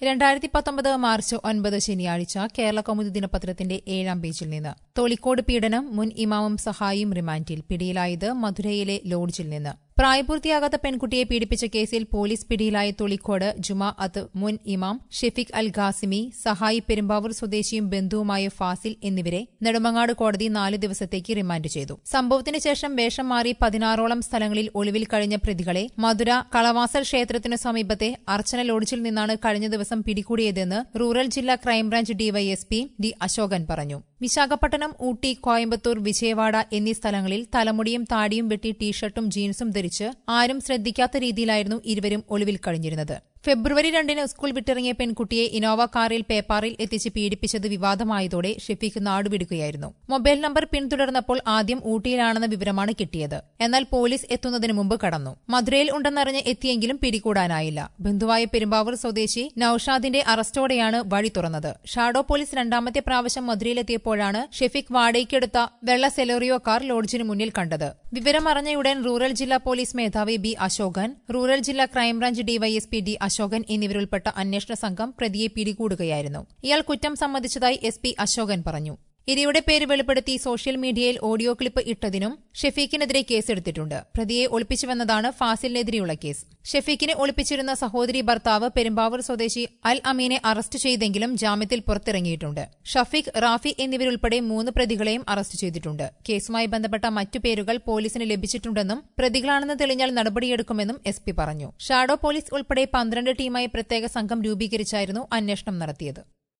രണ്ടായിരത്തി പത്തൊമ്പത് മാർച്ച് ഒൻപത് ശനിയാഴ്ച കേരള കൗമുദി ദിനപത്രത്തിന്റെ ഏഴാം പേജിൽ നിന്ന് തൊളിക്കോട് പീഡനം മുൻ ഇമാമും സഹായിയും റിമാൻഡിൽ പിടിയിലായത് മധുരയിലെ ലോഡ്ജിൽ നിന്ന് പ്രായപൂർത്തിയാകാത്ത പെൺകുട്ടിയെ പീഡിപ്പിച്ച കേസിൽ പോലീസ് പിടിയിലായ തൊളിക്കോട് ജുമാ അത്ത് മുൻ ഇമാം ഷെഫിഖ് അൽ ഖാസിമി സഹായി പെരുമ്പാവൂർ സ്വദേശിയും ബന്ധുവുമായ ഫാസിൽ എന്നിവരെ നെടുമങ്ങാട് കോടതി നാല് ദിവസത്തേക്ക് റിമാൻഡ് ചെയ്തു സംഭവത്തിന് ശേഷം വേഷം മാറി പതിനാറോളം സ്ഥലങ്ങളിൽ ഒളിവിൽ കഴിഞ്ഞ പ്രതികളെ മധുര കളവാസൽ ക്ഷേത്രത്തിനു സമീപത്തെ അർച്ചന ലോഡ്ജിൽ നിന്നാണ് കഴിഞ്ഞ ദിവസം പിടികൂടിയതെന്ന് റൂറൽ ജില്ലാ ക്രൈംബ്രാഞ്ച് ഡിവൈഎസ്പി ഡി അശോകൻ പറഞ്ഞു വിശാഖപട്ടണം ഊട്ടി കോയമ്പത്തൂർ വിജയവാഡ എന്നീ സ്ഥലങ്ങളിൽ തലമുടിയും താടിയും വെട്ടി ടീഷർട്ടും ജീൻസും ധരിച്ച് ആരും ശ്രദ്ധിക്കാത്ത രീതിയിലായിരുന്നു ഇരുവരും ഒളിവിൽ കഴിഞ്ഞിരുന്നത് ഫെബ്രുവരി രണ്ടിന് സ്കൂൾ വിട്ടിറങ്ങിയ പെൺകുട്ടിയെ ഇനോവ കാറിൽ പേപ്പാറിൽ എത്തിച്ച് പീഡിപ്പിച്ചത് വിവാദമായതോടെ ഷെഫീഖ് നാടുവിടുകയായിരുന്നു മൊബൈൽ നമ്പർ പിന്തുടർന്നപ്പോൾ ആദ്യം ഊട്ടിയിലാണെന്ന വിവരമാണ് കിട്ടിയത് എന്നാൽ പോലീസ് എത്തുന്നതിന് മുമ്പ് കടന്നു മധുരയിൽ ഉണ്ടെന്നറിഞ്ഞ് എത്തിയെങ്കിലും പിടികൂടാനായില്ല ബന്ധുവായ പെരുമ്പാവൂർ സ്വദേശി നൌഷാദിന്റെ അറസ്റ്റോടെയാണ് വഴി തുറന്നത് ഷാഡോ പോലീസ് രണ്ടാമത്തെ പ്രാവശ്യം മധുരയിലെത്തിയപ്പോഴാണ് ഷെഫീഖ് വാടകയ്ക്കെടുത്ത വെള്ള സെലോറിയോ കാർ ലോഡ്ജിന് മുന്നിൽ കണ്ടത് വിവരമറിഞ്ഞയുടൻ റൂറൽ ജില്ലാ പോലീസ് മേധാവി ബി അശോകൻ റൂറൽ ജില്ലാ ക്രൈംബ്രാഞ്ച് ഡിവൈഎസ്പി ഡി അശോകൻ എന്നിവരുൾപ്പെട്ട അന്വേഷണ സംഘം പ്രതിയെ പിടികൂടുകയായിരുന്നു ഇയാൾ കുറ്റം സമ്മതിച്ചതായി എസ് പി അശോകൻ പറഞ്ഞു ഇരയുടെ പേര് വെളിപ്പെടുത്തി സോഷ്യൽ മീഡിയയിൽ ഓഡിയോ ക്ലിപ്പ് ഇട്ടതിനും ഷെഫീഖിനെതിരെ കേസെടുത്തിട്ടുണ്ട് പ്രതിയെ ഒളിപ്പിച്ചുവെന്നതാണ് ഫാസിലിനെതിരെയുള്ള കേസ് ഷെഫീഖിനെ ഒളിപ്പിച്ചിരുന്ന സഹോദരി ഭർത്താവ് പെരുമ്പാവൂർ സ്വദേശി അൽ അമീനെ അറസ്റ്റ് ചെയ്തെങ്കിലും ജാമ്യത്തിൽ പുറത്തിറങ്ങിയിട്ടുണ്ട് ഷഫീഖ് റാഫി എന്നിവരുൾപ്പെടെ മൂന്ന് പ്രതികളെയും അറസ്റ്റ് ചെയ്തിട്ടുണ്ട് കേസുമായി ബന്ധപ്പെട്ട മറ്റു പേരുകൾ പോലീസിന് ലഭിച്ചിട്ടുണ്ടെന്നും പ്രതികളാണെന്ന് തെളിഞ്ഞാൽ നടപടിയെടുക്കുമെന്നും എസ് പി പറഞ്ഞു ഷാഡോ പോലീസ് ഉൾപ്പെടെ പന്ത്രണ്ട് ടീമായി പ്രത്യേക സംഘം രൂപീകരിച്ചായിരുന്നു അന്വേഷണം നടത്തിയത്